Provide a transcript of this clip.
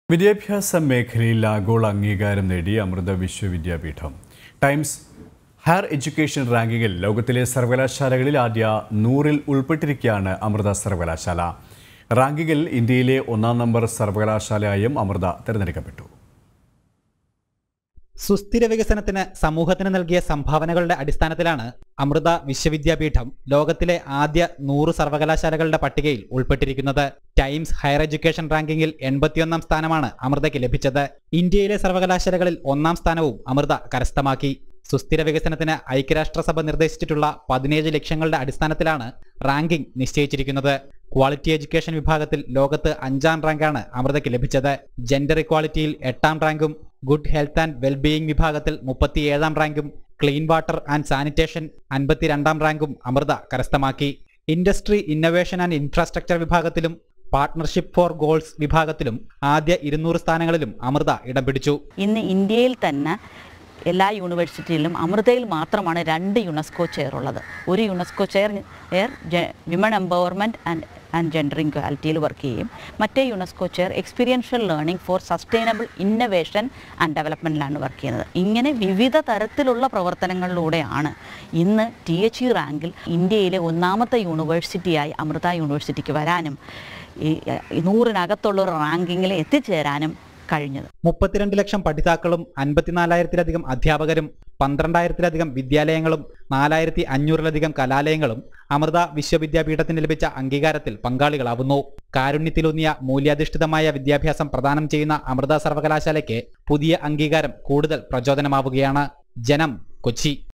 വിദ്യാഭ്യാസ മേഖലയിൽ ആഗോള അംഗീകാരം നേടി Amrita Vishwavidyapeetham times higher education റാങ്കിങ്ങിൽ ലോകത്തിലെ സർവകലാശാലകളിൽ ആദ്യ നൂറിൽ ഉൾപ്പെട്ടിരിക്കുകയാണ് അമൃത സർവകലാശാല റാങ്കിങ്ങിൽ ഇന്ത്യയിലെ ഒന്നാം നമ്പർ സർവകലാശാലയായും അമൃത തിരഞ്ഞെടുക്കപ്പെട്ടു സുസ്ഥിര വികസനത്തിന് സമൂഹത്തിന് നൽകിയ സംഭാവനകളുടെ അടിസ്ഥാനത്തിലാണ് അമൃത വിശ്വവിദ്യാപീഠം ലോകത്തിലെ ആദ്യ നൂറ് സർവകലാശാലകളുടെ പട്ടികയിൽ ഉൾപ്പെട്ടിരിക്കുന്നത് ടൈംസ് ഹയർ എഡ്യൂക്കേഷൻ റാങ്കിങ്ങിൽ എൺപത്തിയൊന്നാം സ്ഥാനമാണ് അമൃതയ്ക്ക് ലഭിച്ചത് ഇന്ത്യയിലെ സർവകലാശാലകളിൽ ഒന്നാം സ്ഥാനവും അമൃത കരസ്ഥമാക്കി സുസ്ഥിര വികസനത്തിന് ഐക്യരാഷ്ട്രസഭ നിർദ്ദേശിച്ചിട്ടുള്ള പതിനേഴ് ലക്ഷ്യങ്ങളുടെ അടിസ്ഥാനത്തിലാണ് റാങ്കിംഗ് നിശ്ചയിച്ചിരിക്കുന്നത് ക്വാളിറ്റി എഡ്യൂക്കേഷൻ വിഭാഗത്തിൽ ലോകത്ത് അഞ്ചാം റാങ്കാണ് അമൃതയ്ക്ക് ലഭിച്ചത് ജെൻഡർ ഇക്വാളിറ്റിയിൽ എട്ടാം റാങ്കും ഗുഡ് ഹെൽത്ത് ആൻഡ് വെൽബീയിങ് വിഭാഗത്തിൽ മുപ്പത്തിയേഴാം റാങ്കും ക്ലീൻ വാട്ടർ ആൻഡ് സാനിറ്റേഷൻ അൻപത്തിരണ്ടാം റാങ്കും അമൃത കരസ്ഥമാക്കി ഇൻഡസ്ട്രി ഇന്നൊവേഷൻ ആൻഡ് ഇൻഫ്രാസ്ട്രക്ചർ വിഭാഗത്തിലും പാർട്ട്ണർഷിപ്പ് ഫോർ ഗോൾസ് വിഭാഗത്തിലും ആദ്യ ഇരുന്നൂറ് സ്ഥാനങ്ങളിലും അമൃത ഇടം പിടിച്ചു ഇന്ന് ഇന്ത്യയിൽ തന്നെ എല്ലാ യൂണിവേഴ്സിറ്റിയിലും അമൃതയിൽ മാത്രമാണ് രണ്ട് യുനെസ്കോ ചെയർ ഉള്ളത് ഒരു യുനെസ്കോ ചെയർ എയർ women empowerment and and gender ഇക്വാലിറ്റിയിൽ വർക്ക് ചെയ്യും മറ്റേ UNESCO chair experiential learning for sustainable innovation and ഡെവലപ്മെൻറ്റിലാണ് വർക്ക് ചെയ്യുന്നത് ഇങ്ങനെ വിവിധ തരത്തിലുള്ള പ്രവർത്തനങ്ങളിലൂടെയാണ് ഇന്ന് ടി എച്ച് ഇ റാങ്കിൽ ഇന്ത്യയിലെ ഒന്നാമത്തെ യൂണിവേഴ്സിറ്റിയായി അമൃത യൂണിവേഴ്സിറ്റിക്ക് വരാനും ഈ ഈ നൂറിനകത്തുള്ള ഒരു റാങ്കിങ്ങിൽ എത്തിച്ചേരാനും കഴിഞ്ഞത് മുപ്പത്തിരണ്ട് ലക്ഷം പഠിതാക്കളും അൻപത്തിനാലായിരത്തിലധികം അധ്യാപകരും പന്ത്രണ്ടായിരത്തിലധികം വിദ്യാലയങ്ങളും നാലായിരത്തി അഞ്ഞൂറിലധികം കലാലയങ്ങളും അമൃത വിശ്വവിദ്യാപീഠത്തിന് ലഭിച്ച അംഗീകാരത്തിൽ പങ്കാളികളാവുന്നു കാരുണ്യത്തിലൂന്നിയ മൂല്യാധിഷ്ഠിതമായ വിദ്യാഭ്യാസം പ്രദാനം ചെയ്യുന്ന അമൃത സർവകലാശാലയ്ക്ക് പുതിയ അംഗീകാരം കൂടുതൽ പ്രചോദനമാവുകയാണ് ജനം കൊച്ചി